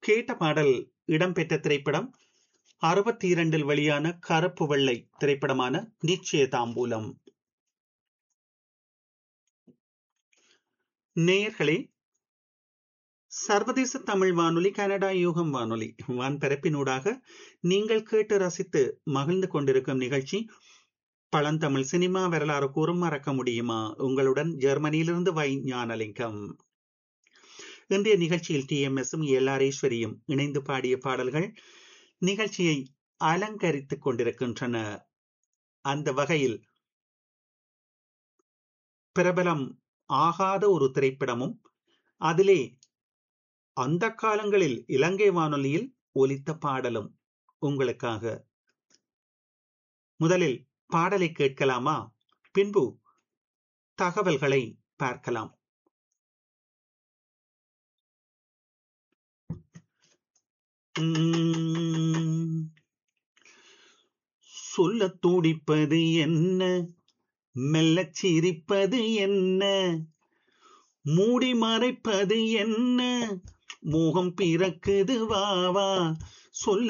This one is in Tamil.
கேட்ட பாடல் இடம்பெற்ற திரைப்படம் அறுபத்தி இரண்டில் வெளியான கருப்பு வெள்ளை திரைப்படமான நிச்சய தாம்பூலம் நேயர்களே சர்வதேச தமிழ் வானொலி கனடா யூகம் வானொலி வான்பரப்பினூடாக நீங்கள் கேட்டு ரசித்து மகிழ்ந்து கொண்டிருக்கும் நிகழ்ச்சி பழந்தமிழ் சினிமா வரலாறு கூறும் மறக்க முடியுமா உங்களுடன் ஜெர்மனியிலிருந்து வை ஞானலிங்கம் இன்றைய நிகழ்ச்சியில் டி எம் எஸும் எல்லாரேஸ்வரியும் இணைந்து பாடிய பாடல்கள் நிகழ்ச்சியை அலங்கரித்துக் கொண்டிருக்கின்றன அந்த வகையில் பிரபலம் ஆகாத ஒரு திரைப்படமும் அதிலே அந்த காலங்களில் இலங்கை வானொலியில் ஒலித்த பாடலும் உங்களுக்காக முதலில் பாடலை கேட்கலாமா பின்பு தகவல்களை பார்க்கலாம் சொல்ல துடிப்பது என்ன மெல்லச் சிரிப்பது என்ன மூடி மறைப்பது என்ன மோகம் பிறக்குது வாவா சொல்ல